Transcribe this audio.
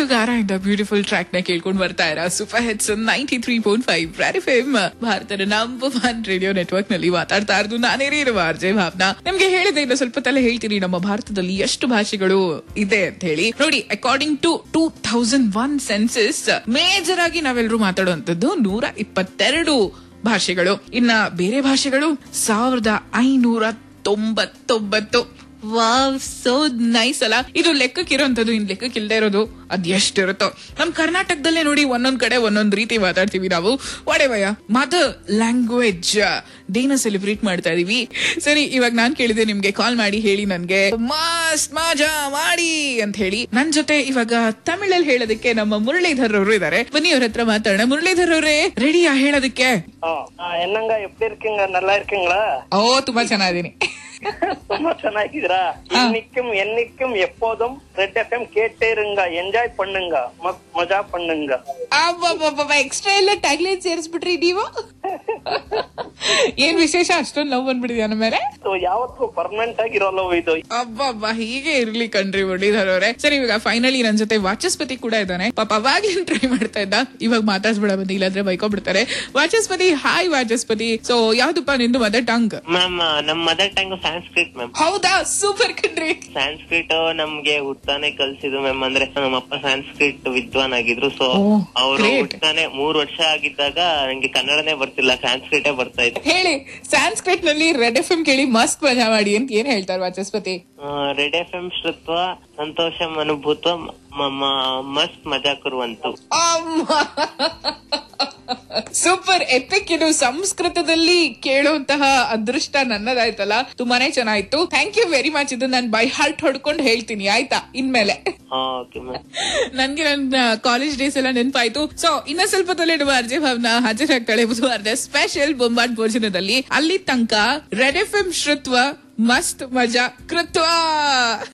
ಕನಸುಗಾರ ಇಂದ beautiful track ನ ಕೇಳ್ಕೊಂಡು ಬರ್ತಾ ಇರ super hits ninety three point five Red FM ಭಾರತದ ನಂಬರ್ ಒನ್ ರೇಡಿಯೋ ನೆಟ್ವರ್ಕ್ ನಲ್ಲಿ ಮಾತಾಡ್ತಾ ಇರೋದು ನಾನೇ ಇರುವ ಅರ್ಜಯ್ ಭಾವನಾ ನಿಮ್ಗೆ ಹೇಳಿದೆ ಇನ್ನು ಸ್ವಲ್ಪ ತಲೆ ಹೇಳ್ತೀನಿ ನಮ್ಮ ಭಾರತದಲ್ಲಿ ಎಷ್ಟು ಭಾಷೆಗಳು ಇದೆ ಅಂತ ಹೇಳಿ ನೋಡಿ according to two thousand one census major ಆಗಿ ನಾವೆಲ್ಲರೂ ಮಾತಾಡುವಂತದ್ದು ನೂರ ಇಪ್ಪತ್ತೆರಡು ಭಾಷೆಗಳು ಇನ್ನ ಬೇರೆ ಭಾಷೆಗಳು ಸಾವಿರದ ಐನೂರ ತೊಂಬತ್ತೊಂಬತ್ತು ವಾವ್ ಸೋ ನೈಸ್ ಅಲ್ಲ ಇದು ಲೆಕ್ಕಕ್ಕಿರೋಂಥದ್ದು ಇನ್ ಲೆಕ್ಕಕ್ಕೆ ಇಲ್ದೇ ಇರೋದು ಅದ್ ಎಷ್ಟಿರುತ್ತೋ ನಮ್ ಕರ್ನಾಟಕದಲ್ಲೇ ನೋಡಿ ಒಂದೊಂದ್ ಕಡೆ ಒಂದೊಂದ್ ರೀತಿ ಮಾತಾಡ್ತೀವಿ ನಾವು ಒಡೆವಯ್ಯ ಮದರ್ ಲ್ಯಾಂಗ್ವೇಜ್ ಡೇನ ಸೆಲೆಬ್ರೇಟ್ ಮಾಡ್ತಾ ಇದೀವಿ ಸರಿ ಇವಾಗ ನಾನ್ ಕೇಳಿದೆ ನಿಮ್ಗೆ ಕಾಲ್ ಮಾಡಿ ಹೇಳಿ ನನ್ಗೆ ಮಸ್ತ್ ಮಜಾ ಮಾಡಿ ಅಂತ ಹೇಳಿ ನನ್ ಜೊತೆ ಇವಾಗ ತಮಿಳಲ್ಲಿ ಹೇಳೋದಕ್ಕೆ ನಮ್ಮ ಮುರಳೀಧರ್ ಅವರು ಇದಾರೆ ಬನ್ನಿ ಅವ್ರ ಹತ್ರ ಮಾತಾಡೋಣ ಮುರಳೀಧರ್ ಅವರೇ ರೆಡಿಯಾ ಹೇಳೋದಕ್ಕೆ ஆ, ஆ, என்னங்க எப்படி இருக்கீங்க நல்லா இருக்கீங்களா ಓ ತುಂಬಾ ಚೆನ್ನಾಗಿದ್ದೀನಿ ரொம்ப ಚೆನ್ನಾಗಿದ್ದೀರಾ இன்னைக்கும் என்னைக்கும் எப்போதும் ரெட் எஃப்எம் கேட்டே இருங்க என்ஜாய் பண்ணுங்க மஸ்ತ್ ಮಜಾ பண்ணுங்க ಅಬ್ಬಬ್ಬಬ್ಬ ಎಕ್ಸ್ಟ್ರಾ ಎಲ್ಲ ಟ್ಯಾಗ್ಲೈನ್ ಸೇರಿಸ್ಬಿಟ್ರಿ ನೀವು ಏನ್ ವಿಶೇಷ ಅಷ್ಟೊಂದು ಲವ್ ಬಂದ್ಬಿಟ್ಟಿದ್ಯಾ ನಮ್ಮ ಮೇಲೆ So, ಯಾವತ್ತೂ ಪರ್ಮನೆಂಟ್ ಆಗಿರೋಲ್ಲ ಇದು ಅಬ್ಬಬ್ಬ ಹೀಗೆ ಇರ್ಲಿ ಕಣ್ರಿ ಮುರಳೀಧರ್ ಅವರೇ ಸರಿ ಇವಾಗ ಫೈನಲಿ ನನ್ ಜೊತೆ ವಾಚಸ್ಪತಿ ಕೂಡ ಇದ್ದಾನೆ ಪಾಪ ಅವಾಗ್ಲಿನ್ ಟ್ರೈ ಮಾಡ್ತಾ ಇದ್ದ ಇವಾಗ ಮಾತಾಡ್ಸ್ಬೇಡ ಬಂದಿ ಇಲ್ಲಾಂದ್ರೆ ಬೈಕೊಬಿಡ್ತಾರೆ ವಾಚಸ್ಪತಿ ಹಾಯ್ ವಾಚಸ್ಪತಿ ಸೊ ಯಾವ್ದಪ್ಪ ನಿಂದು ಮದರ್ ಟಂಗ್ ಮ್ಯಾಮ್ ನಮ್ ಮದರ್ ಟಂಗ್ ಸಂಸ್ಕೃತ್ ಮ್ಯಾಮ್ ಹೌದಾ ಸೂಪರ್ ಕಣ್ರಿ ಸಂಸ್ಕೃತ್ ನಮ್ಗೆ ಹುಟ್ಟಾನೆ ಕಲ್ಸಿದ್ದು ಮ್ಯಾಮ್ ಅಂದ್ರೆ ನಮ್ಮಪ್ಪ ಸಂಸ್ಕೃತ್ ವಿದ್ವಾನ್ ಆಗಿದ್ರು ಸೊ ಓ, ಅವರು great. ಹುಟ್ಟಾನೆ ಮೂರ್ ವರ್ಷ ಆಗಿದ್ದಾಗ ನಂಗೆ ಕನ್ನಡನೇ ಬರ್ತಿಲ್ಲ ಸಂಸ್ಕೃತೇ ಬರ್ತಾ ಇತ್ತು ಹೇಳಿ ಸ್ಯಾನ್ಸ್ಕ್ರಿಟ್ ನಲ್ಲಿ ರೆಡ್ ಎಫ್ ಎಂ ಕೇಳಿ ಮಸ್ತ್ ಮಜಾ ಮಾಡಿ ಅಂತ ಏನ್ ಹೇಳ್ತಾರೆ ವಾಚಸ್ಪತಿ ರೆಡ್ ಎಫ್ ಎಂ ಶ್ರುತ್ವ ಸಂತೋಷಂ ಅನುಭೂತ್ವ ಮಮ್ಮ ಮಸ್ತ್ ಮಜಾ ಕುರುವಂತು ಸೂಪರ್ ಎಪಿಕ್ ಇದು ಸಂಸ್ಕೃತದಲ್ಲಿ ಕೇಳುವಂತಹ ಅದೃಷ್ಟ ನನ್ನದಾಯ್ತಲ್ಲ ತುಂಬಾನೇ ಚೆನ್ನಾಗಿತ್ತು ಥ್ಯಾಂಕ್ ಯು ವೆರಿ ಮಚ್ ಇದು ನಾನು ಬೈ ಹಾರ್ಟ್ ಹೊಡ್ಕೊಂಡು ಹೇಳ್ತೀನಿ ಆಯ್ತಾ ಇನ್ಮೇಲೆ ಓಕೆ ಮ್ಯಾಮ್ ನನ್ಗೆ ನನ್ನ ಕಾಲೇಜ್ ಡೇಸ್ ಎಲ್ಲ ನೆನಪಾಯ್ತು ಸೊ ಇನ್ನ ಸ್ವಲ್ಪ ತಲೆಡುವ ಅರ್ಜೆ ಭಾವನ ಹಾಜರಾಗ್ತಾಳೆ ಬುಧವಾರದ ಸ್ಪೆಷಲ್ ಬೊಂಬಾಟ್ ಭೋಜನದಲ್ಲಿ ಅಲ್ಲಿ ತನಕ ರೆಡ್ ಎಫ್ ಎಂ ಶ್ರುತ್ವ ಮಸ್ತ್ ಮಜಾ ಕೃತ್ವ